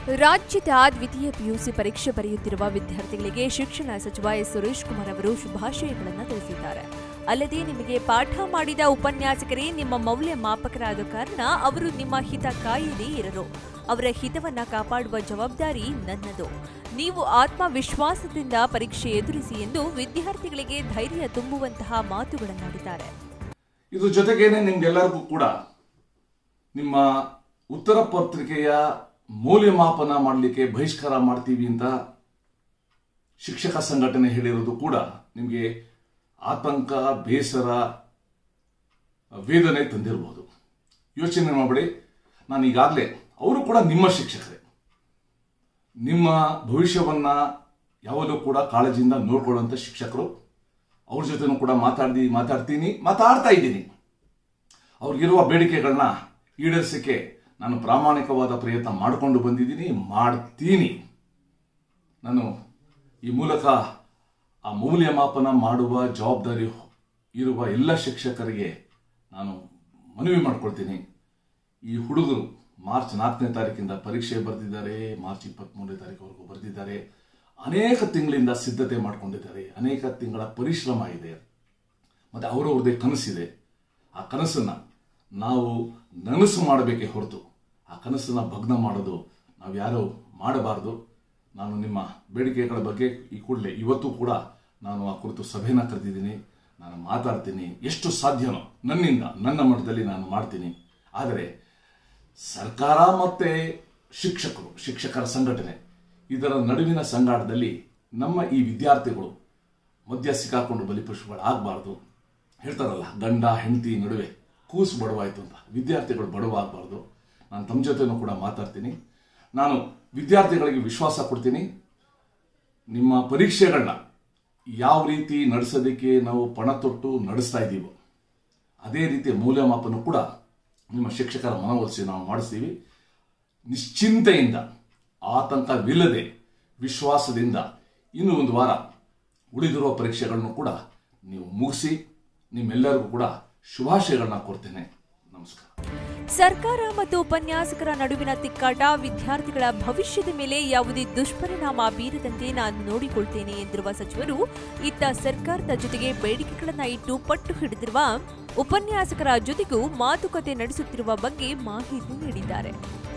ರಾಜ್ಯದ ದ್ವಿತೀಯ ಪಿಯುಸಿ ಪರೀಕ್ಷೆ ಬರೆಯುತ್ತಿರುವ ವಿದ್ಯಾರ್ಥಿಗಳಿಗೆ ಶಿಕ್ಷಣ ಸಚಿವ ಎಸ್ ಸುರೇಶ್ ಕುಮಾರ್ ಅವರು ಶುಭಾಶಯಗಳನ್ನು ತಿಳಿಸಿದ್ದಾರೆ ಅಲ್ಲದೆ ನಿಮಗೆ ಪಾಠ ಮಾಡಿದ ಉಪನ್ಯಾಸಕರೇ ನಿಮ್ಮ ಮೌಲ್ಯ ಮಾಪಕರಾದ ಕಾರಣ ಅವರು ನಿಮ್ಮ ಹಿತ ಕಾಯದೇ ಇರರು ಅವರ ಹಿತವನ್ನ ಕಾಪಾಡುವ ಜವಾಬ್ದಾರಿ ನನ್ನದು ನೀವು ಆತ್ಮವಿಶ್ವಾಸದಿಂದ ಪರೀಕ್ಷೆ ಎದುರಿಸಿ ಎಂದು ವಿದ್ಯಾರ್ಥಿಗಳಿಗೆ ಧೈರ್ಯ ತುಂಬುವಂತಹ ಮಾತುಗಳನ್ನಾಡಿದ್ದಾರೆ ಇದ್ರ ಜೊತೆಗೇನೆ ನಿಮ್ಗೆಲ್ಲರಿಗೂ ಕೂಡ ನಿಮ್ಮ ಉತ್ತರ ಪತ್ರಿಕೆಯ ಮೌಲ್ಯಮಾಪನ ಮಾಡಲಿಕ್ಕೆ ಬಹಿಷ್ಕಾರ ಮಾಡ್ತೀವಿ ಅಂತ ಶಿಕ್ಷಕ ಸಂಘಟನೆ ಹೇಳಿರೋದು ಕೂಡ ನಿಮಗೆ ಆತಂಕ ಬೇಸರ ವೇದನೆ ತಂದಿರಬಹುದು ಯೋಚನೆ ಮಾಡಬೇಡಿ ನಾನು ಈಗಾಗಲೇ ಅವರು ಕೂಡ ನಿಮ್ಮ ಶಿಕ್ಷಕರೇ ನಿಮ್ಮ ಭವಿಷ್ಯವನ್ನ ಯಾವಾಗಲೂ ಕೂಡ ಕಾಳಜಿಯಿಂದ ನೋಡ್ಕೊಳ್ಳುವಂಥ ಶಿಕ್ಷಕರು ಅವ್ರ ಜೊತೆನೂ ಕೂಡ ಮಾತಾಡಿ ಮಾತಾಡ್ತೀನಿ ಮಾತಾಡ್ತಾ ಇದ್ದೀನಿ ಅವ್ರಿಗಿರುವ ಬೇಡಿಕೆಗಳನ್ನ ಈಡೇರಿಸಕ್ಕೆ ನಾನು ಪ್ರಾಮಾಣಿಕವಾದ ಪ್ರಯತ್ನ ಮಾಡಿಕೊಂಡು ಬಂದಿದ್ದೀನಿ ಮಾಡ್ತೀನಿ ನಾನು ಈ ಮೂಲಕ ಆ ಮೌಲ್ಯಮಾಪನ ಮಾಡುವ ಜವಾಬ್ದಾರಿ ಇರುವ ಎಲ್ಲ ಶಿಕ್ಷಕರಿಗೆ ನಾನು ಮನವಿ ಮಾಡ್ಕೊಳ್ತೀನಿ ಈ ಹುಡುಗರು ಮಾರ್ಚ್ ನಾಲ್ಕನೇ ತಾರೀಕಿಂದ ಪರೀಕ್ಷೆ ಬರೆದಿದ್ದಾರೆ ಮಾರ್ಚ್ ಇಪ್ಪತ್ತ್ಮೂರನೇ ತಾರೀಕುವರೆಗೂ ಬರೆದಿದ್ದಾರೆ ಅನೇಕ ತಿಂಗಳಿಂದ ಸಿದ್ಧತೆ ಮಾಡ್ಕೊಂಡಿದ್ದಾರೆ ಅನೇಕ ತಿಂಗಳ ಪರಿಶ್ರಮ ಇದೆ ಮತ್ತು ಅವರವ್ರದ್ದೇ ಕನಸಿದೆ ಆ ಕನಸನ್ನ ನಾವು ನನಸು ಮಾಡಬೇಕೇ ಹೊರತು ಆ ಕನಸನ್ನ ಭಗ್ನ ಮಾಡೋದು ನಾವು ಯಾರೋ ಮಾಡಬಾರ್ದು ನಾನು ನಿಮ್ಮ ಬೇಡಿಕೆಗಳ ಬಗ್ಗೆ ಈ ಕೂಡಲೇ ಇವತ್ತು ಕೂಡ ನಾನು ಆ ಕುರಿತು ಸಭೆನ ಕರೆದಿದ್ದೀನಿ ನಾನು ಮಾತಾಡ್ತೀನಿ ಎಷ್ಟು ಸಾಧ್ಯನೋ ನನ್ನಿಂದ ನನ್ನ ಮಟ್ಟದಲ್ಲಿ ನಾನು ಮಾಡ್ತೀನಿ ಆದರೆ ಸರ್ಕಾರ ಮತ್ತೆ ಶಿಕ್ಷಕರು ಶಿಕ್ಷಕರ ಸಂಘಟನೆ ಇದರ ನಡುವಿನ ಸಂಗಾಟದಲ್ಲಿ ನಮ್ಮ ಈ ವಿದ್ಯಾರ್ಥಿಗಳು ಮಧ್ಯ ಸಿಕ್ಕಾಕೊಂಡು ಬಲಿಪಶುಗಳಾಗಬಾರ್ದು ಹೇಳ್ತಾರಲ್ಲ ಗಂಡ ಹೆಂಡತಿ ನಡುವೆ ಕೂಸು ಬಡವಾಯ್ತು ಅಂತ ವಿದ್ಯಾರ್ಥಿಗಳು ಬಡವಾಗಬಾರ್ದು ನಾನು ತಮ್ಮ ಜೊತೆನೂ ಕೂಡ ಮಾತಾಡ್ತೀನಿ ನಾನು ವಿದ್ಯಾರ್ಥಿಗಳಿಗೆ ವಿಶ್ವಾಸ ಕೊಡ್ತೀನಿ ನಿಮ್ಮ ಪರೀಕ್ಷೆಗಳನ್ನ ಯಾವ ರೀತಿ ನಡೆಸೋದಕ್ಕೆ ನಾವು ಪಣ ತೊಟ್ಟು ನಡೆಸ್ತಾ ಇದ್ದೀವೋ ಅದೇ ರೀತಿ ಮೌಲ್ಯಮಾಪನ ಕೂಡ ನಿಮ್ಮ ಶಿಕ್ಷಕರ ಮನವೊಲಿಸಿ ನಾವು ಮಾಡಿಸ್ತೀವಿ ನಿಶ್ಚಿಂತೆಯಿಂದ ಆತಂಕವಿಲ್ಲದೆ ವಿಶ್ವಾಸದಿಂದ ಇನ್ನು ಒಂದು ವಾರ ಉಳಿದಿರುವ ಪರೀಕ್ಷೆಗಳನ್ನು ಕೂಡ ನೀವು ಮುಗಿಸಿ ನಿಮ್ಮೆಲ್ಲರಿಗೂ ಕೂಡ ಶುಭಾಶಯಗಳನ್ನ ಕೊಡ್ತೇನೆ ನಮಸ್ಕಾರ ಸರ್ಕಾರ ಮತ್ತು ಉಪನ್ಯಾಸಕರ ನಡುವಿನ ತಿಕ್ಕಾಟ ವಿದ್ಯಾರ್ಥಿಗಳ ಭವಿಷ್ಯದ ಮೇಲೆ ಯಾವುದೇ ದುಷ್ಪರಿಣಾಮ ಬೀರದಂತೆ ನಾನು ನೋಡಿಕೊಳ್ತೇನೆ ಎಂದಿರುವ ಸಚಿವರು ಇತ್ತ ಸರ್ಕಾರದ ಜೊತೆಗೆ ಬೇಡಿಕೆಗಳನ್ನ ಇಟ್ಟು ಪಟ್ಟು ಹಿಡಿದಿರುವ ಉಪನ್ಯಾಸಕರ ಜೊತೆಗೂ ಮಾತುಕತೆ ನಡೆಸುತ್ತಿರುವ ಬಗ್ಗೆ ಮಾಹಿತಿ ನೀಡಿದ್ದಾರೆ